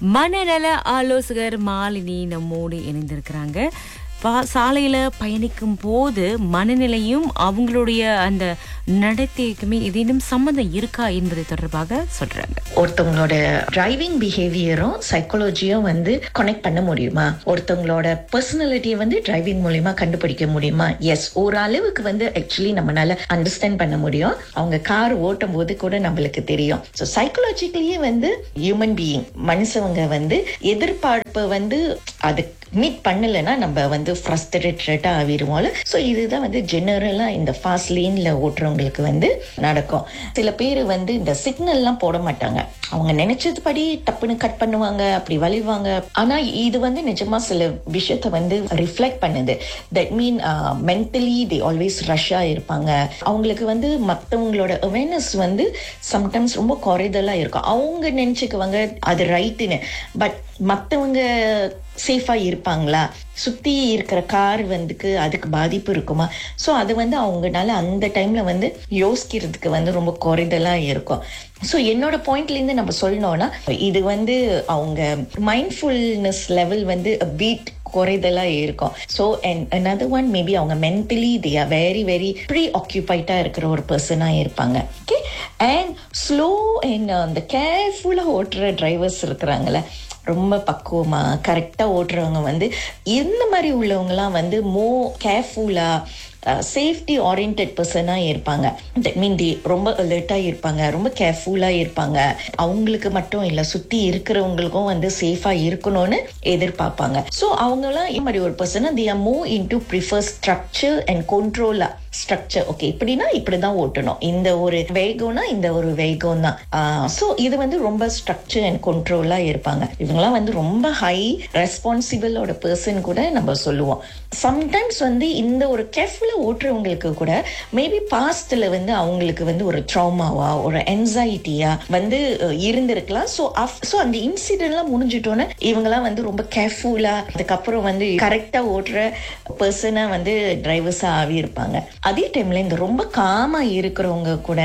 மனநல ஆலோசகர் மாலினி நம்மோடு இணைந்திருக்கிறாங்க பா- சாலையில பயணிக்கும் போது மனநிலையும் அவங்களுடைய அந்த நடத்தைக்குமே ஏதேனும் சம்மந்தம் இருக்கா என்பது தொடர்பாக சொல்றாங்க ஒருத்தவங்களோட டிரைவிங் பிஹேவியரும் சைக்காலஜியும் வந்து கனெக்ட் பண்ண முடியுமா ஒருத்தவங்களோட பர்சனாலிட்டியை வந்து டிரைவிங் மூலியமா கண்டுபிடிக்க முடியுமா எஸ் ஒரு அளவுக்கு வந்து ஆக்சுவலி நம்மளால அண்டர்ஸ்டாண்ட் பண்ண முடியும் அவங்க கார் ஓட்டும் போது கூட நம்மளுக்கு தெரியும் ஸோ சைக்காலஜிக்கலியே வந்து ஹியூமன் பீயிங் மனுஷவங்க வந்து எதிர்பார்ப்பு வந்து அது மீட் பண்ணலைன்னா நம்ம வந்து ஃப்ரஸ்ட்ரேட்டடா ஆகிடுவோம்ல ஸோ இதுதான் வந்து ஜெனரலா இந்த ஃபாஸ்ட் லேன்ல ஓட்டுறவங்களுக்கு வந்து நடக்கும் சில பேர் வந்து இந்த சிக்னல்லாம் போட மாட்டாங்க அவங்க நினைச்சதுபடி டப்புன்னு கட் பண்ணுவாங்க அப்படி வலிவாங்க ஆனா இது வந்து நிஜமா சில விஷயத்த வந்து ரிஃப்ளெக்ட் பண்ணுது that mean mentally the always ரஷ்ஷா இருப்பாங்க அவங்களுக்கு வந்து மற்றவங்களோட அவேர்னஸ் வந்து சம்டைம்ஸ் ரொம்ப குறைதலா இருக்கும் அவங்க நினைச்சுக்குவாங்க அது ரைட்டுன்னு பட் மற்றவங்க சேஃபா இருப்பாங்களா சுத்தி இருக்கிற கார் வந்துக்கு அதுக்கு பாதிப்பு இருக்குமா ஸோ அது வந்து அவங்கனால அந்த டைம்ல வந்து யோசிக்கிறதுக்கு வந்து ரொம்ப குறைதலா இருக்கும் ஸோ என்னோட பாயிண்ட்ல இருந்து நம்ம சொல்லணும்னா இது வந்து அவங்க மைண்ட்ஃபுல்னஸ் லெவல் வந்து பீட் குறைதலா இருக்கும் so and another one maybe அவங்க mentally they are very very ப்ரீ ஆக்கியூபைட்டா இருக்கிற ஒரு பர்சனாக இருப்பாங்க ஓகே அண்ட் ஸ்லோ அண்ட் அந்த கேர்ஃபுல்லாக ஓட்டுற டிரைவர்ஸ் இருக்கிறாங்களே ரொம்ப பக்குவமா கரெக்டா ஓட்டுறவங்க வந்து இந்த மாதிரி உள்ளவங்கலாம் வந்து மோ கேர்ஃபுல்லா சேஃப்டி ஓரியன்ட் பர்சனாக இருப்பாங்க தட் மீன் தி ரொம்ப அலர்ட்டாக இருப்பாங்க ரொம்ப கேர்ஃபுல்லாக இருப்பாங்க அவங்களுக்கு மட்டும் இல்லை சுற்றி இருக்கிறவங்களுக்கும் வந்து சேஃபாக இருக்கணும்னு எதிர்பார்ப்பாங்க ஸோ அவங்களாம் இந்த மாதிரி ஒரு பர்சனை they are move in to prefer structure and கண்ட்ரோலாக ஸ்ட்ரக்சர் ஓகே இப்படின்னா இப்படிதான் ஓட்டணும் இந்த ஒரு வேகம்னா இந்த ஒரு வேகம் தான் ஸோ இது வந்து ரொம்ப ஸ்ட்ரக்சர் அண்ட் கண்ட்ரோலா இருப்பாங்க இவங்கெல்லாம் வந்து ரொம்ப ஹை ரெஸ்பான்சிபிளோட பர்சன் கூட நம்ம சொல்லுவோம் சம்டைம்ஸ் வந்து இந்த ஒரு கேர்ஃபுல்லா ஓட்டுறவங்களுக்கு கூட மேபி பாஸ்ட்ல வந்து அவங்களுக்கு வந்து ஒரு ட்ராமாவா ஒரு என்சைட்டியா வந்து அஹ், இருந்திருக்கலாம் ஸோ ஸோ அந்த இன்சிடென்ட்லாம் முடிஞ்சிட்டோன்னே இவங்கெல்லாம் வந்து ரொம்ப கேர்ஃபுல்லா அதுக்கப்புறம் வந்து கரெக்டா ஓட்டுற பர்சனா வந்து டிரைவர்ஸா ஆகி இருப்பாங்க அதே டைம்ல இந்த ரொம்ப காமா இருக்கிறவங்க கூட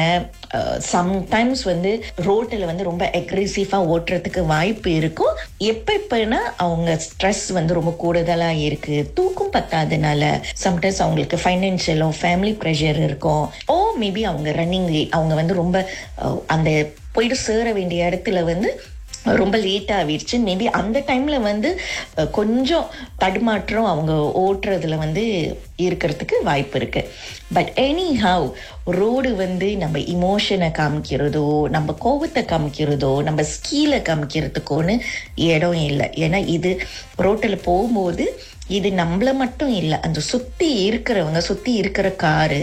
சம்டைம்ஸ் வந்து ரோட்டில் வந்து ரொம்ப அக்ரெசிவா ஓட்டுறதுக்கு வாய்ப்பு இருக்கும் எப்ப எப்பன்னா அவங்க ஸ்ட்ரெஸ் வந்து ரொம்ப கூடுதலா இருக்கு தூக்கம் பத்தாதனால சம்டைம்ஸ் அவங்களுக்கு ஃபைனான்சியலோ ஃபேமிலி ப்ரெஷர் இருக்கும் ஓ மேபி அவங்க ரன்னிங் அவங்க வந்து ரொம்ப அஹ், அந்த போயிட்டு சேர வேண்டிய இடத்துல வந்து ரொம்ப லேட் ஆகிடுச்சு மேபி அந்த டைம்ல வந்து அஹ், கொஞ்சம் தடுமாற்றம் அவங்க ஓட்டுறதுல வந்து இருக்கிறதுக்கு வாய்ப்பு இருக்கு பட் எனி ஹவ் ரோடு வந்து நம்ம இமோஷனை காமிக்கிறதோ நம்ம கோபத்தை காமிக்கிறதோ நம்ம ஸ்கீலை காமிக்கிறதுக்கோன்னு இடம் இல்லை ஏன்னா இது ரோட்டில் போகும்போது இது நம்மள மட்டும் இல்லை அந்த சுத்தி இருக்கிறவங்க சுத்தி இருக்கிற காரு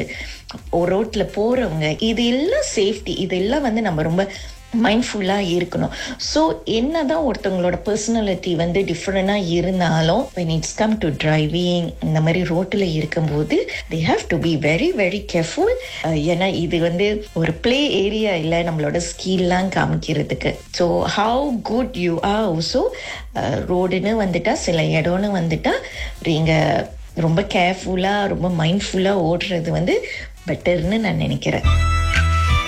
ரோட்ல போறவங்க இது எல்லாம் சேஃப்டி இதெல்லாம் வந்து நம்ம ரொம்ப மைண்ட்ஃபுல்லாக இருக்கணும் ஸோ என்னதான் ஒருத்தவங்களோட பர்சனாலிட்டி வந்து டிஃப்ரெண்டாக இருந்தாலும் when it's come to driving இந்த மாதிரி ரோட்டில் இருக்கும்போது they have to be very very careful அஹ் ஏன்னா இது வந்து ஒரு ப்ளே ஏரியா இல்லை நம்மளோட ஸ்கில்லாம் காமிக்கிறதுக்கு so how good you are also ரோடுன்னு வந்துட்டா சில இடம்னு வந்துட்டா நீங்கள் ரொம்ப கேர்ஃபுல்லாக ரொம்ப மைண்ட்ஃபுல்லாக ஓடுறது வந்து பெட்டர்னு நான் நினைக்கிறேன்